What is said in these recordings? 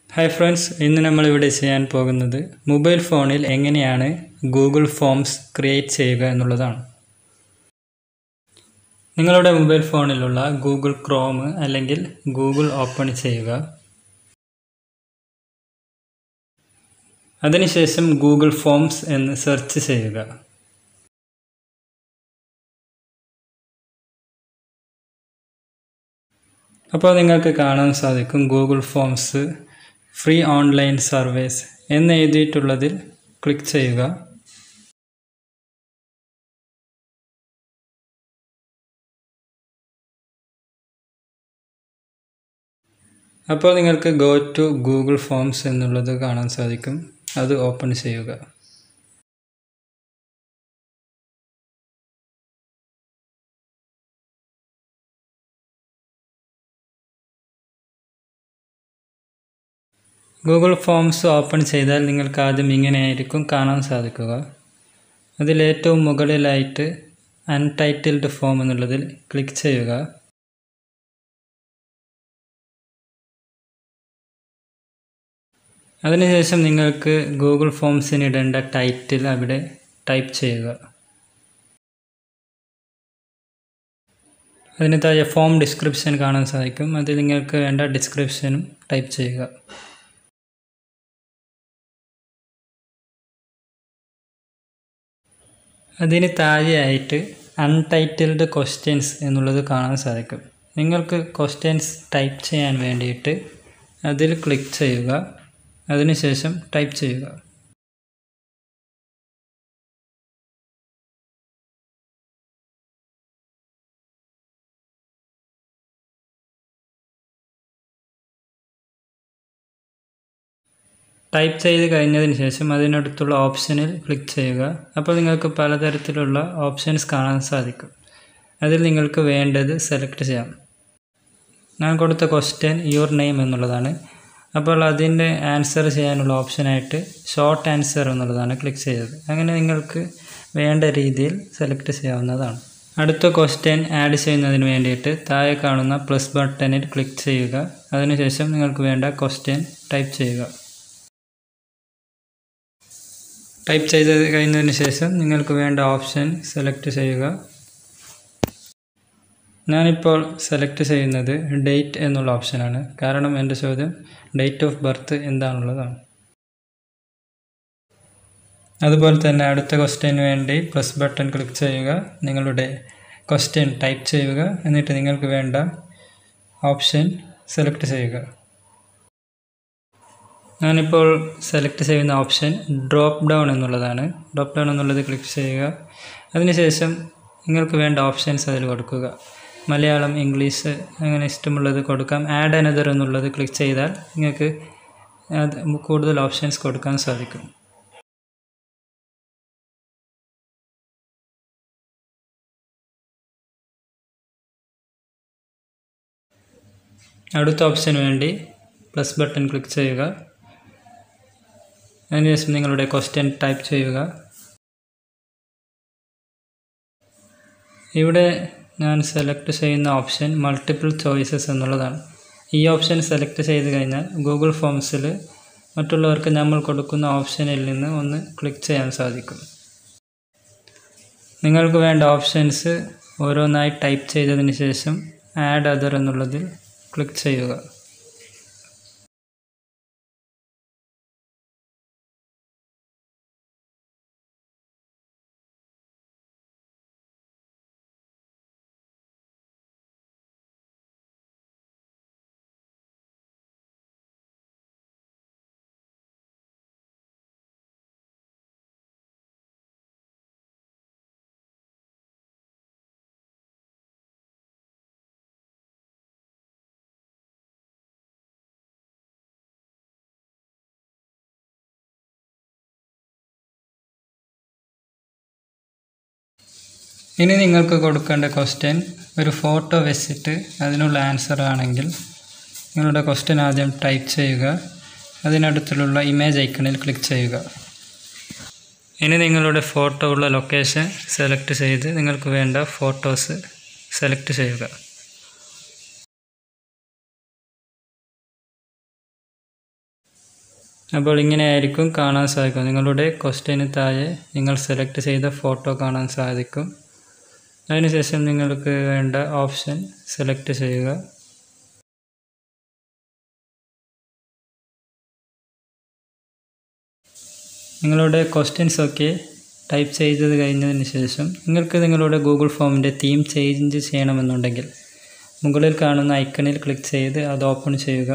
hi friends ഇന്ന് നമ്മളിവിടെ ചെയ്യാൻ പോകുന്നത് മൊബൈൽ ഫോണിൽ എങ്ങനെയാണ് ഗൂഗിൾ ഫോംസ് ക്രിയേറ്റ് ചെയ്യുക എന്നുള്ളതാണ് നിങ്ങളുടെ മൊബൈൽ ഫോണിലുള്ള ഗൂഗിൾ ക്രോം അല്ലെങ്കിൽ ഗൂഗിൾ ഓപ്പൺ ചെയ്യുക അതിനുശേഷം ഗൂഗിൾ ഫോംസ് എന്ന് സെർച്ച് ചെയ്യുക അപ്പോൾ നിങ്ങൾക്ക് കാണാൻ സാധിക്കും Google Forms free online service എന്ന് എഴുതിയിട്ടുള്ളതിൽ ക്ലിക്ക് ചെയ്യുക അപ്പോൾ നിങ്ങൾക്ക് ഗോ ടു ഗൂഗിൾ ഫോംസ് എന്നുള്ളത് കാണാൻ സാധിക്കും അത് ഓപ്പൺ ചെയ്യുക ഗൂഗിൾ ഫോംസ് ഓപ്പൺ ചെയ്താൽ നിങ്ങൾക്ക് ആദ്യം ഇങ്ങനെയായിരിക്കും കാണാൻ സാധിക്കുക അതിൽ ഏറ്റവും മുകളിലായിട്ട് അൺടൈറ്റിൽഡ് ഫോം എന്നുള്ളതിൽ ക്ലിക്ക് ചെയ്യുക അതിനുശേഷം നിങ്ങൾക്ക് ഗൂഗിൾ ഫോംസിന് ഇടേണ്ട ടൈറ്റിൽ അവിടെ ടൈപ്പ് ചെയ്യുക അതിന് താഴെ ഫോം ഡിസ്ക്രിപ്ഷൻ കാണാൻ സാധിക്കും അതിൽ നിങ്ങൾക്ക് വേണ്ട ഡിസ്ക്രിപ്ഷനും ടൈപ്പ് ചെയ്യുക അതിന് താഴെയായിട്ട് അൺടൈറ്റിൽഡ് ക്വസ്റ്റ്യൻസ് എന്നുള്ളത് കാണാൻ സാധിക്കും നിങ്ങൾക്ക് ക്വസ്റ്റ്യൻസ് ടൈപ്പ് ചെയ്യാൻ വേണ്ടിയിട്ട് അതിൽ ക്ലിക്ക് ചെയ്യുക അതിനുശേഷം ടൈപ്പ് ചെയ്യുക ടൈപ്പ് ചെയ്ത് കഴിഞ്ഞതിന് ശേഷം അതിനടുത്തുള്ള ഓപ്ഷനിൽ ക്ലിക്ക് ചെയ്യുക അപ്പോൾ നിങ്ങൾക്ക് പലതരത്തിലുള്ള ഓപ്ഷൻസ് കാണാൻ സാധിക്കും അതിൽ നിങ്ങൾക്ക് വേണ്ടത് സെലക്ട് ചെയ്യാം ഞാൻ കൊടുത്ത ക്വസ്റ്റ്യൻ യുവർ നെയിം എന്നുള്ളതാണ് അപ്പോൾ അതിൻ്റെ ആൻസർ ചെയ്യാനുള്ള ഓപ്ഷനായിട്ട് ഷോർട്ട് ആൻസർ എന്നുള്ളതാണ് ക്ലിക്ക് ചെയ്തത് അങ്ങനെ നിങ്ങൾക്ക് വേണ്ട രീതിയിൽ സെലക്ട് ചെയ്യാവുന്നതാണ് അടുത്ത ക്വസ്റ്റ്യൻ ആഡ് ചെയ്യുന്നതിന് വേണ്ടിയിട്ട് താഴെ കാണുന്ന പ്ലസ് ബട്ടണിൽ ക്ലിക്ക് ചെയ്യുക അതിനുശേഷം നിങ്ങൾക്ക് വേണ്ട ക്വസ്റ്റ്യൻ ടൈപ്പ് ചെയ്യുക ടൈപ്പ് ചെയ്ത് കഴിഞ്ഞതിന് ശേഷം നിങ്ങൾക്ക് വേണ്ട ഓപ്ഷൻ സെലക്ട് ചെയ്യുക ഞാനിപ്പോൾ സെലക്ട് ചെയ്യുന്നത് ഡേറ്റ് എന്നുള്ള ഓപ്ഷനാണ് കാരണം എൻ്റെ ചോദ്യം ഡേറ്റ് ഓഫ് ബർത്ത് എന്താണുള്ളതാണ് അതുപോലെ തന്നെ അടുത്ത ക്വസ്റ്റ്യന് വേണ്ടി പ്ലസ് ബട്ടൺ ക്ലിക്ക് ചെയ്യുക നിങ്ങളുടെ ക്വസ്റ്റ്യൻ ടൈപ്പ് ചെയ്യുക എന്നിട്ട് നിങ്ങൾക്ക് വേണ്ട ഓപ്ഷൻ സെലക്ട് ചെയ്യുക ഞാനിപ്പോൾ സെലക്ട് ചെയ്യുന്ന ഓപ്ഷൻ ഡ്രോപ്പ് ഡൗൺ എന്നുള്ളതാണ് ഡ്രോപ്പ് ഡൗൺ എന്നുള്ളത് ക്ലിക്ക് ചെയ്യുക അതിനുശേഷം നിങ്ങൾക്ക് വേണ്ട ഓപ്ഷൻസ് അതിൽ കൊടുക്കുക മലയാളം ഇംഗ്ലീഷ് അങ്ങനെ ഇഷ്ടമുള്ളത് കൊടുക്കാം ആഡ് അനദർ എന്നുള്ളത് ക്ലിക്ക് ചെയ്താൽ നിങ്ങൾക്ക് അത് കൂടുതൽ ഓപ്ഷൻസ് കൊടുക്കാൻ സാധിക്കും അടുത്ത ഓപ്ഷന് വേണ്ടി പ്ലസ് ബട്ടൺ ക്ലിക്ക് ചെയ്യുക അതിനുശേഷം നിങ്ങളുടെ ക്വസ്റ്റ്യൻ ടൈപ്പ് ചെയ്യുക ഇവിടെ ഞാൻ സെലക്ട് ചെയ്യുന്ന ഓപ്ഷൻ മൾട്ടിപ്പിൾ ചോയ്സസ് എന്നുള്ളതാണ് ഈ ഓപ്ഷൻ സെലക്ട് ചെയ്ത് കഴിഞ്ഞാൽ ഗൂഗിൾ ഫോംസിൽ മറ്റുള്ളവർക്ക് നമ്മൾ കൊടുക്കുന്ന ഓപ്ഷനിൽ നിന്ന് ഒന്ന് ക്ലിക്ക് ചെയ്യാൻ സാധിക്കും നിങ്ങൾക്ക് വേണ്ട ഓപ്ഷൻസ് ഓരോന്നായി ടൈപ്പ് ചെയ്തതിന് ശേഷം ആഡ് അതർ എന്നുള്ളതിൽ ക്ലിക്ക് ചെയ്യുക ഇനി നിങ്ങൾക്ക് കൊടുക്കേണ്ട ക്വസ്റ്റ്യൻ ഒരു ഫോട്ടോ വെച്ചിട്ട് അതിനുള്ള ആൻസർ ആണെങ്കിൽ നിങ്ങളുടെ ക്വസ്റ്റ്യൻ ആദ്യം ടൈപ്പ് ചെയ്യുക അതിനടുത്തുള്ള ഇമേജ് ഐക്കണിൽ ക്ലിക്ക് ചെയ്യുക ഇനി നിങ്ങളുടെ ഫോട്ടോ ഉള്ള ലൊക്കേഷൻ സെലക്ട് ചെയ്ത് നിങ്ങൾക്ക് വേണ്ട ഫോട്ടോസ് സെലക്ട് ചെയ്യുക അപ്പോൾ ഇങ്ങനെയായിരിക്കും കാണാൻ സാധിക്കും നിങ്ങളുടെ ക്വസ്റ്റ്യന് താഴെ നിങ്ങൾ സെലക്ട് ചെയ്ത ഫോട്ടോ കാണാൻ സാധിക്കും അതിനുശേഷം നിങ്ങൾക്ക് വേണ്ട ഓപ്ഷൻ സെലക്ട് ചെയ്യുക നിങ്ങളുടെ ക്വസ്റ്റ്യൻസ് ഒക്കെ ടൈപ്പ് ചെയ്തത് കഴിഞ്ഞതിന് ശേഷം നിങ്ങൾക്ക് നിങ്ങളുടെ ഗൂഗിൾ ഫോമിൻ്റെ തീം ചേഞ്ച് ചെയ്യണമെന്നുണ്ടെങ്കിൽ മുകളിൽ കാണുന്ന ഐക്കണിൽ ക്ലിക്ക് ചെയ്ത് അത് ഓപ്പൺ ചെയ്യുക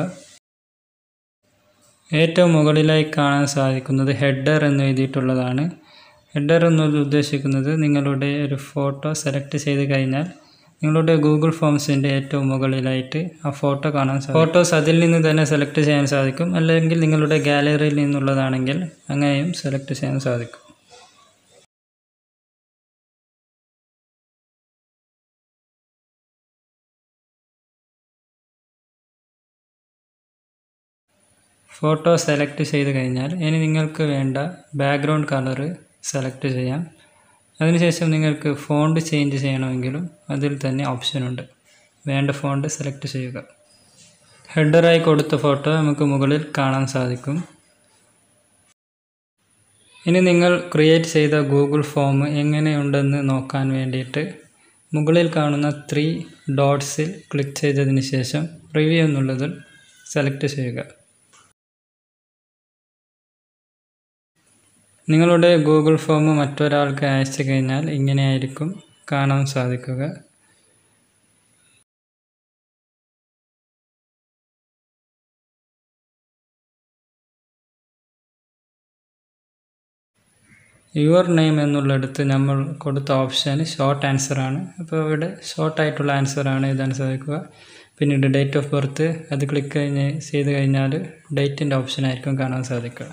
ഏറ്റവും മുകളിലായി കാണാൻ സാധിക്കുന്നത് ഹെഡർ എന്ന് എഴുതിയിട്ടുള്ളതാണ് ഹെഡർ എന്നത് ഉദ്ദേശിക്കുന്നത് നിങ്ങളുടെ ഒരു ഫോട്ടോ സെലക്ട് ചെയ്ത് കഴിഞ്ഞാൽ നിങ്ങളുടെ ഗൂഗിൾ ഫോംസിൻ്റെ ഏറ്റവും മുകളിലായിട്ട് ആ ഫോട്ടോ കാണാൻ സാധിക്കും ഫോട്ടോസ് അതിൽ നിന്ന് തന്നെ സെലക്ട് ചെയ്യാൻ സാധിക്കും അല്ലെങ്കിൽ നിങ്ങളുടെ ഗാലറിയിൽ നിന്നുള്ളതാണെങ്കിൽ അങ്ങനെയും സെലക്ട് ചെയ്യാൻ സാധിക്കും ഫോട്ടോ സെലക്ട് ചെയ്ത് കഴിഞ്ഞാൽ ഇനി നിങ്ങൾക്ക് വേണ്ട ബാക്ക്ഗ്രൗണ്ട് കളറ് സെലക്ട് ചെയ്യാം അതിനുശേഷം നിങ്ങൾക്ക് ഫോണ്ട് ചേഞ്ച് ചെയ്യണമെങ്കിലും അതിൽ തന്നെ ഓപ്ഷനുണ്ട് വേണ്ട ഫോണ്ട് സെലക്ട് ചെയ്യുക ഹെഡറായി കൊടുത്ത ഫോട്ടോ നമുക്ക് മുകളിൽ കാണാൻ സാധിക്കും ഇനി നിങ്ങൾ ക്രിയേറ്റ് ചെയ്ത ഗൂഗിൾ ഫോം എങ്ങനെയുണ്ടെന്ന് നോക്കാൻ വേണ്ടിയിട്ട് മുകളിൽ കാണുന്ന ത്രീ ഡോട്ട്സിൽ ക്ലിക്ക് ചെയ്തതിന് ശേഷം റിവ്യൂ എന്നുള്ളതിൽ സെലക്ട് ചെയ്യുക നിങ്ങളുടെ ഗൂഗിൾ ഫോം മറ്റൊരാൾക്ക് അയച്ചു കഴിഞ്ഞാൽ ഇങ്ങനെയായിരിക്കും കാണാൻ സാധിക്കുക യുവർ നെയിം എന്നുള്ളിടത്ത് നമ്മൾ കൊടുത്ത ഓപ്ഷൻ ഷോർട്ട് ആൻസറാണ് അപ്പോൾ ഇവിടെ ഷോർട്ടായിട്ടുള്ള ആൻസറാണ് എഴുതാൻ സാധിക്കുക പിന്നീട് ഡേറ്റ് ഓഫ് ബർത്ത് അത് ക്ലിക്ക് കഴിഞ്ഞ് ചെയ്ത് കഴിഞ്ഞാൽ ഡേറ്റിൻ്റെ ഓപ്ഷൻ ആയിരിക്കും കാണാൻ സാധിക്കുക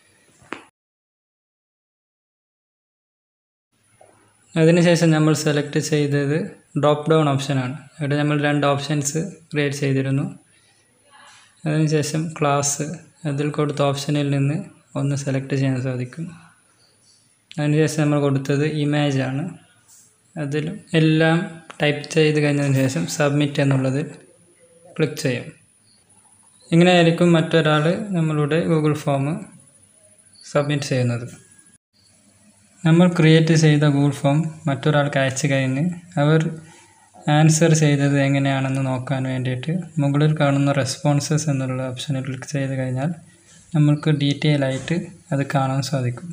അതിനുശേഷം നമ്മൾ സെലക്ട് ചെയ്തത് ഡ്രോപ്പ് ഡൗൺ ഓപ്ഷനാണ് ഇവിടെ നമ്മൾ രണ്ട് ഓപ്ഷൻസ് ക്രിയേറ്റ് ചെയ്തിരുന്നു അതിനുശേഷം ക്ലാസ് അതിൽ കൊടുത്ത ഓപ്ഷനിൽ നിന്ന് ഒന്ന് സെലക്ട് ചെയ്യാൻ സാധിക്കും അതിനുശേഷം നമ്മൾ കൊടുത്തത് ഇമേജ് ആണ് അതിൽ എല്ലാം ടൈപ്പ് ചെയ്ത് കഴിഞ്ഞതിന് ശേഷം സബ്മിറ്റ് എന്നുള്ളത് ക്ലിക്ക് ചെയ്യും ഇങ്ങനെയായിരിക്കും മറ്റൊരാൾ നമ്മളുടെ ഗൂഗിൾ ഫോം സബ്മിറ്റ് ചെയ്യുന്നത് നമ്മൾ ക്രിയേറ്റ് ചെയ്ത ഗൂഗിൾ ഫോം മറ്റൊരാൾക്ക് അയച്ചു കഴിഞ്ഞ് അവർ ആൻസർ ചെയ്തത് എങ്ങനെയാണെന്ന് നോക്കാൻ വേണ്ടിയിട്ട് മുകളിൽ കാണുന്ന റെസ്പോൺസസ് എന്നുള്ള ഓപ്ഷനിൽ ക്ലിക്ക് ചെയ്ത് കഴിഞ്ഞാൽ നമുക്ക് ഡീറ്റെയിൽ ആയിട്ട് അത് കാണാൻ സാധിക്കും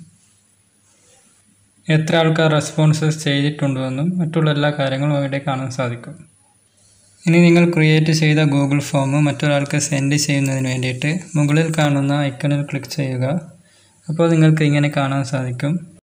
എത്ര ആൾക്കാർ റെസ്പോൺസസ് ചെയ്തിട്ടുണ്ടെന്നും മറ്റുള്ള എല്ലാ കാര്യങ്ങളും അവിടെ കാണാൻ സാധിക്കും ഇനി നിങ്ങൾ ക്രിയേറ്റ് ചെയ്ത ഗൂഗിൾ ഫോം മറ്റൊരാൾക്ക് സെൻഡ് ചെയ്യുന്നതിന് വേണ്ടിയിട്ട് മുകളിൽ കാണുന്ന ഐക്കണിൽ ക്ലിക്ക് ചെയ്യുക അപ്പോൾ നിങ്ങൾക്ക് ഇങ്ങനെ കാണാൻ സാധിക്കും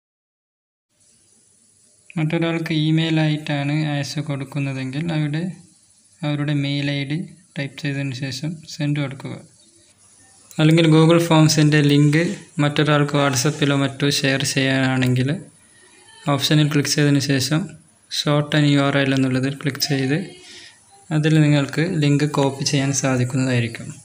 മറ്റൊരാൾക്ക് ഇമെയിൽ ആയിട്ടാണ് അയച്ചു കൊടുക്കുന്നതെങ്കിൽ അവിടെ അവരുടെ മെയിൽ ഐ ഡി ടൈപ്പ് ചെയ്തതിന് ശേഷം സെൻഡ് കൊടുക്കുക അല്ലെങ്കിൽ ഗൂഗിൾ ഫോംസിൻ്റെ ലിങ്ക് മറ്റൊരാൾക്ക് വാട്സപ്പിലോ മറ്റോ ഷെയർ ചെയ്യാനാണെങ്കിൽ ഓപ്ഷനിൽ ക്ലിക്ക് ചെയ്തതിന് ശേഷം short and U R L എന്നുള്ളതിൽ ക്ലിക്ക് ചെയ്ത് അതിൽ നിങ്ങൾക്ക് ലിങ്ക് കോപ്പി ചെയ്യാൻ സാധിക്കുന്നതായിരിക്കും